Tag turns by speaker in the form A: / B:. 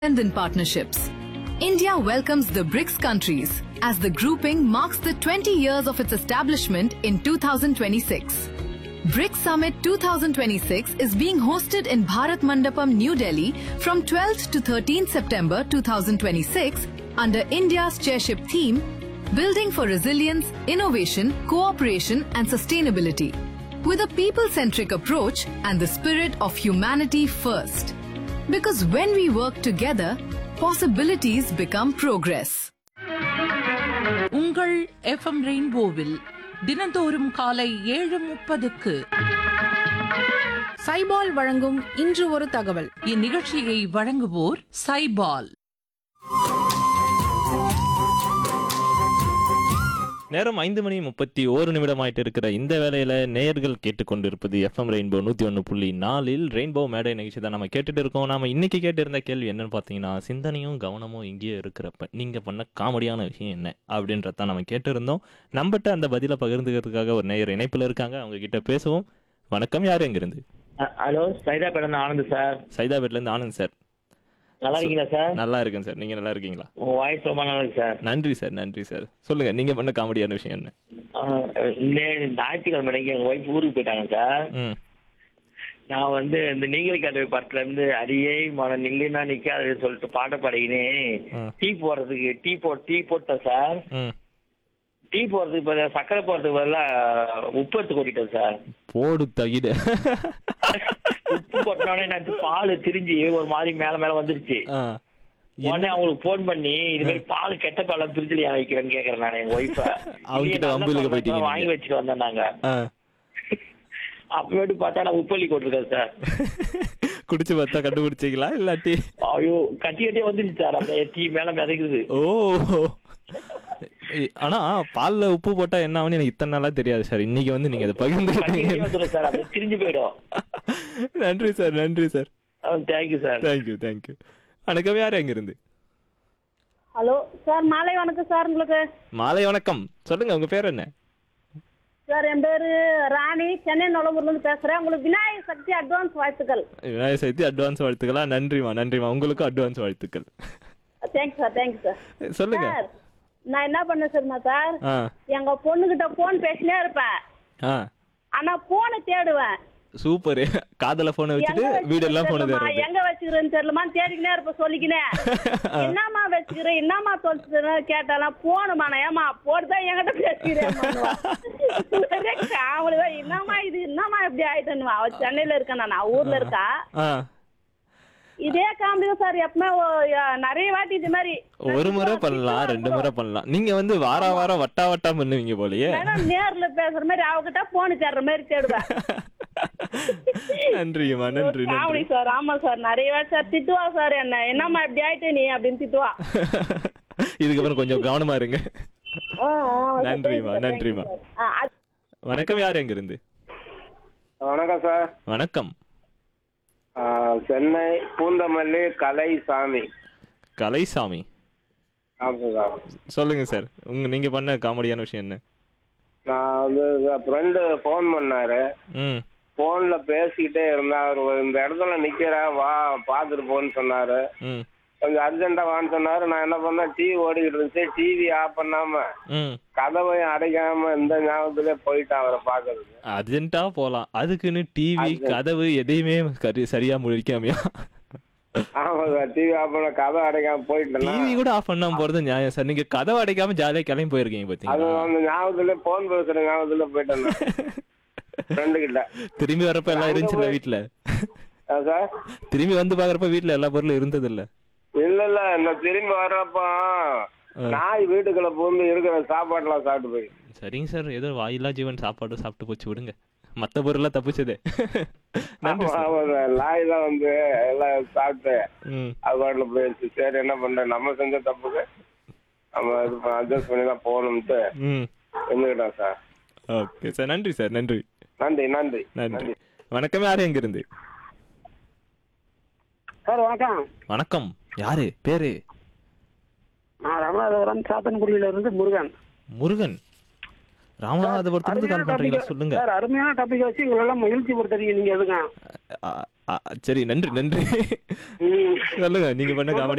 A: strengthen partnerships. India welcomes the BRICS countries as the grouping marks the 20 years of its establishment in 2026. BRICS Summit 2026 is being hosted in Bharat Mandapam, New Delhi from 12th to 13th September 2026 under India's chairship theme Building for Resilience, Innovation, Cooperation and Sustainability with a people centric approach and the spirit of humanity first. Because when we work together, possibilities become progress.
B: உங்கள் FM ரெயின்போவில் தினந்தோறும் காலை ஏழு முப்பதுக்கு
C: சைபால் வழங்கும் இன்று ஒரு தகவல்
B: இந்நிகழ்ச்சியை வழங்குவோர் சைபால்
D: நேரம் ஐந்து மணி முப்பத்தி ஓரு நிமிடம் ஆயிட்டு இருக்கிற இந்த வேளையில நேயர்கள் கேட்டுக்கொண்டிருப்பது எஃப்எம் ரெயின்போ நூத்தி ஒன்று புள்ளி நாலில் ரெயின்போ மேடை நிகழ்ச்சி தான் நம்ம கேட்டுட்டு இருக்கோம் நாம இன்னைக்கு கேட்டிருந்த கேள்வி என்னன்னு பார்த்தீங்கன்னா சிந்தனையும் கவனமும் இங்கேயே இருக்கிறப்ப நீங்க பண்ண காமெடியான விஷயம் என்ன அப்படின்றத நம்ம கேட்டிருந்தோம் நம்மகிட்ட அந்த பதிலை பகிர்ந்துக்கிறதுக்காக ஒரு நேயர் இணைப்புல இருக்காங்க அவங்க கிட்ட பேசுவோம் வணக்கம் யார் எங்கிருந்து
E: அ- ஹலோ சைதா பேருந்து ஆனந்த் சார்
D: சைதாபேட்ல இருந்து ஆனந்த் சார்
E: நல்லா இருக்கீங்களா சார்
D: நல்லா இருக்கேன் சார் நீங்க நல்லா இருக்கீங்களா
E: உங்க வாய்ஸ் ரொம்ப நல்லா இருக்கு சார்
D: நன்றி சார் நன்றி சார் சொல்லுங்க நீங்க பண்ண காமெடியான விஷயம் என்ன
E: ஆ, இந்த ஞாயிற்றுக்கிழமை அன்னைக்கு எங்க ஒய்ஃப் ஊருக்கு போயிட்டாங்க சார்
D: ம்
E: நான் வந்து இந்த நீங்கள் கதை பாட்டுல இருந்து அடியே மன நில்லுனா நிக்காது சொல்லிட்டு பாட்ட பாடிக்கினே
D: ம்.
E: டீ போடுறதுக்கு டீ போ டீ போட்டேன் சார்
D: ம்
E: டீ போடுறதுக்கு பதிலா சக்கரை போடுறதுக்கு பதிலா உப்பு எடுத்து கொட்டிட்டேன் சார்
D: போடு தகிட
E: உப்பு கொட்டினோடனே எனக்கு பால் திரிஞ்சு ஒரு மாதிரி மேல மேல வந்துருச்சு
D: ஆ
E: உடனே அவங்களுக்கு போன் பண்ணி இது மாதிரி பால் கெட்ட பாலம் பிரிச்சுல ஏன் வைக்கிறேன்னு கேக்குறேன் நான் எங்க ஒய்ஃப
D: அவங்ககிட்ட வம்புலுக்கு போயிட்டீங்க நீங்க.
E: வாங்கி வச்சுட்டு வந்தேன் நாங்க
D: ஆ.
E: அப்புறமேட்டு பார்த்தா நான் உப்பள்ளி போட்டிருக்கேன் சார்
D: குடிச்சு பார்த்தா கண்டுபிடிச்சிங்களா இல்லாட்டி
E: ஐயோ கட்டி கட்டியே வந்துருச்சு சார் அந்த டீ மேல மிதக்குது
D: ஓ ஏய், ஆனா பால்ல உப்பு போட்டா என்ன ஆகும்னு எனக்கு இத்தனை நாளா தெரியாது சார் இன்னைக்கு வந்து நீங்க அதை
E: கட்டி கட்டியே
D: பகிர்ந்துக்கிட்டீங்க
E: வந்துடும் சார் அது திரிஞ்சு போயிடும்
D: நன்றி சார் நன்றி sir
E: thank you sir
D: thank you thank you வணக்கம் யார் எங்க இருந்து
F: ஹலோ சார் மாலை வணக்கம் சார் உங்களுக்கு
D: மாலை வணக்கம் சொல்லுங்க உங்க பேர் என்ன
F: சார் என் பேரு ராணி சென்னை நுழம்பூர்ல இருந்து பேசுறேன் உங்களுக்கு விநாயகர் சக்தி அட்வான்ஸ் வாழ்த்துக்கள்
D: விநாயகர் சதுர்த்தி அட்வான்ஸ் வாழ்த்துக்களா நன்றிமா நன்றிமா உங்களுக்கும் அட்வான்ஸ் வாழ்த்துக்கள்
F: தேங்க்ஸ் சார் தேங்க்ஸ் சார்
D: சொல்லுங்க
F: சார் நான் என்ன பண்ணேன் சரிம்மா சார்
D: ஆ
F: எங்க பொண்ணுகிட்ட போன் பேசினே இருப்பேன்
D: ஆ
F: ஆனா போனை தேடுவேன்
D: சூப்பர் காதல போனை வச்சுட்டு
F: எங்க
D: வீடெல்லாம் போன
F: வச்சுக்கிறேன்னு
D: தேடுறது
F: எங்க வச்சுக்கிறேன்னு தெரியலமான்னு தேடிக்கினே இருப்ப சொல்லிக்கினே என்னம்மா வச்சுக்கிறேன் என்னம்மா சொல்லிச்சுன்னு கேட்டாலாம் போனுமா நான் ஏமா போட்டுதான் என்கிட்ட பேசிக்கிறேன் அவளுக்கு என்னம்மா இது என்னம்மா இப்படி ஆயிட்டுன்னு அவ சென்னையில இருக்கேன் நான் அவ ஊர்ல இருக்கா
D: ஆ
F: இதே காமெடி தான் சார் எப்பவுமே ஓ- ய- நிறைய வாட்டி இது மாதிரி
D: ஒரு முறை பண்ணலாம் ரெண்டு முறை பண்ணலாம் நீங்க வந்து வார வாரம் வட்டா வட்டா பண்ணுவீங்க போலயே
F: வேணா நேர்ல பேசுற மாதிரி அவகிட்ட போன் தேடுற மாதிரி தேடுவேன்
D: நன்றிம்மா நன்றி நன்றி
F: காமெடி சார் ஆமா சார் நிறைய வாட்டி சார் திட்டுவா சார் என்ன என்னம்மா இப்படி ஆயிட்டு நீ அப்படின்னு திட்டுவா
D: இதுக்கப்புறம் கொஞ்சம் கவனமா இருங்க
F: ஆ, ஆமா சார்.
D: நன்றிம்மா
F: Thank you,
D: நன்றிம்மா
F: sir. ஆ, அது-
D: வணக்கம் யார் எங்க இருந்து
G: வணக்கம் சார்
D: வணக்கம்
G: ஆ, சென்னை பூந்தமல்லி கலைசாமி
D: கலைசாமி
G: ஆமாம் சார்
D: சொல்லுங்க சார் உங்க நீங்க பண்ண காமெடியான விஷயம் என்ன
G: நான் வந்து ஃப்ரெண்டு ஃபோன் பண்ணாரு
D: ம்
G: ஃபோன்ல பேசிக்கிட்டே இருந்தா அவர் இந்த இடத்துல நிக்கிறேன் வா பார்த்துட்டு போன்னு சொன்னாரு
D: ம்
G: கொஞ்சம் அர்ஜென்ட்டா வான்னு சொன்னாரு நான் என்ன பண்ணேன் டிவி ஓடிக்கிட்டு இருந்துச்சு டிவி ஆஃப் பண்ணாம
D: ம்
G: கதவையும் அடைக்காம இந்த ஞாபகத்திலே போயிட்டேன் அவரை பார்க்கறதுக்கு
D: அர்ஜென்ட்டா போலாம் அதுக்குன்னு டிவி கதவு எதையுமே சரி சரியா முடிக்காமையா
G: ஆமா சார் டிவி ஆஃப் பண்ண கதை அடைக்காம போயிட்டேன்
D: டிவி கூட ஆஃப் பண்ணாம போறது நியாயம் சார் நீங்க கதவை அடைக்காம ஜாலியா கிளம்பி போயிருக்கீங்க
G: அது
D: பாத்தீங்களா
G: அந்த ஞாபகத்திலே போன் பேசுற ஞாபகத்துல போயிட்டேன் ஃப்ரெண்டு கிட்ட
D: திரும்பி வரப்ப எல்லாம் இருந்துச்சுல்ல வீட்டுல
G: ஆ, சார்
D: திரும்பி வந்து பாக்குறப்ப வீட்டுல எல்லா பொருளும் இருந்தது இல்ல
G: இல்ல இல்ல இந்த திரும்பி வர்றப்ப நாய் வீட்டுக்குள்ள புகுந்து இருக்கிற சாப்பாடுலாம் சாப்பிட்டு போய்
D: சரிங்க சார் ஏதோ வாயில்லா ஜீவன் சாப்பாடு சாப்பிட்டு போச்சு விடுங்க மத்த பொருள்லாம் தப்பிச்சதே நன்றி
G: ஆமா,
D: சார்
G: ஆமா சார். நாய் தான் வந்து எல்லாம் சாப்பிட்டு
D: ம்
G: அது பாட்டுல போயிடுச்சு சரி என்ன பண்ற நம்ம செஞ்ச தப்புக்கு நம்ம இது அட்ஜஸ்ட் பண்ணி தான் போகணும்ட்டு
D: ம்
G: இருந்துக்கிட்டோம் சார்
D: ஓகே சார் நன்றி சார் நன்றி
G: நன்றி நன்றி
D: நன்றி வணக்கம் யார் எங்க இருந்து
F: சார் வணக்கம்
D: வணக்கம் யாரு பேரு
F: நான் ராமநாதபுரம் சாத்தன்குடியில இருந்து முருகன்
D: முருகன் ராமநாதபுரத்துல கால் பண்றீங்களா சொல்லுங்க
F: சார் அருமையான டாபிக் வச்சு உங்களெல்லாம் மகிழ்ச்சி படுத்துறீங்க நீங்க எதுங்க
D: ஆ, ஆ, சரி நன்றி நன்றி சொல்லுங்க நீங்க பண்ண காமெடி